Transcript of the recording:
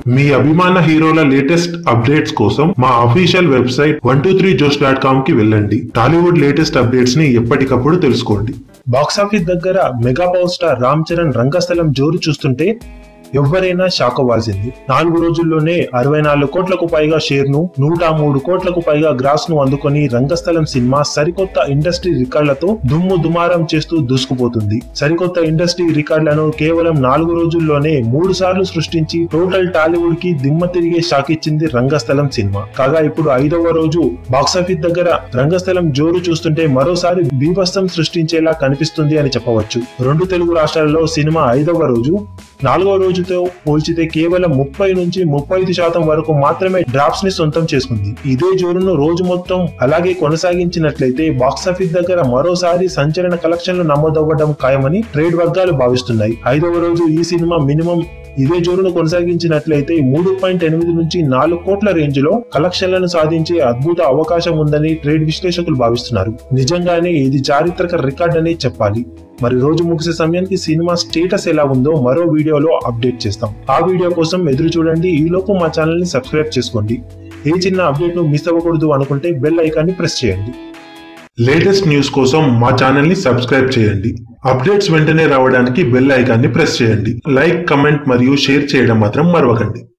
మీ అభిమాన హీరోల latest updates కోసం మా official website one two three josh dot com కి వెళ్ళండి టాలీవుడ్ లేటెస్ట్ అప్డేట్స్ ని ఎప్పటికప్పుడు తెలుసుకోండి బాక్సాఫీస్ దగ్గర mega power star Ram Charan Rangasthalam జోరు చూస్తుంటే ఎవరైనా షాక్ అవ్వాల్సింది నాలుగు రోజుల్లోనే అరవై నాలుగు కోట్లకు పైగా షేర్ ను నూట మూడు కోట్లకు పైగా గ్రాస్ ను అందుకొని రంగస్థలం సినిమా సరికొత్త ఇండస్ట్రీ రికార్డులతో దుమ్ము దుమారం చేస్తూ దూసుకుపోతుంది సరికొత్త ఇండస్ట్రీ రికార్డులను కేవలం నాలుగు రోజుల్లోనే మూడు సార్లు సృష్టించి టోటల్ టాలీవుడ్ కి దిమ్మ తిరిగే షాక్ ఇచ్చింది రంగస్థలం సినిమా కాగా ఇప్పుడు ఐదవ రోజు బాక్సాఫీస్ దగ్గర రంగస్థలం జోరు చూస్తుంటే మరోసారి బీభత్సం సృష్టించేలా కనిపిస్తుంది అని చెప్పవచ్చు రెండు తెలుగు రాష్ట్రాలలో సినిమా ఐదవ రోజు నాలుగవ రోజుతో పోల్చితే కేవలం ముప్పై నుంచి ముప్పై ఐదు శాతం వరకు మాత్రమే డ్రాప్స్ ని సొంతం చేసుకుంది ఇదే జోరును రోజు మొత్తం అలాగే కొనసాగించినట్లయితే బాక్సాఫీస్ దగ్గర మరోసారి సంచలన కలెక్షన్లు నమోదవ్వడం ఖాయమని ట్రేడ్ వర్గాలు భావిస్తున్నాయి ఐదవ రోజు ఈ సినిమా మినిమం ఇదే జోరును కొనసాగించినట్లయితే మూడు పాయింట్ ఎనిమిది నుంచి నాలుగు కోట్ల రేంజ్ లో కలెక్షన్లను సాధించే అద్భుత అవకాశం ఉందని ట్రేడ్ విశ్లేషకులు భావిస్తున్నారు నిజంగానే ఇది చారిత్రక రికార్డ్ అని చెప్పాలి మరి రోజు ముగిసే సమయానికి సినిమా స్టేటస్ ఎలా ఉందో మరో వీడియోలో అప్డేట్ చేస్తాం ఆ వీడియో కోసం ఎదురు చూడండి ఈ లోపు మా ఛానల్ ని సబ్స్క్రైబ్ చేసుకోండి ఏ చిన్న అప్డేట్ ను మిస్ అవ్వకూడదు అనుకుంటే బెల్ ఐకాన్ని ప్రెస్ చేయండి లేటెస్ట్ న్యూస్ కోసం మా ఛానల్ ని సబ్స్క్రైబ్ చేయండి అప్డేట్స్ వెంటనే రావడానికి బెల్ ఐకాన్ని ప్రెస్ చేయండి లైక్ కమెంట్ మరియు షేర్ చేయడం మాత్రం మరవకండి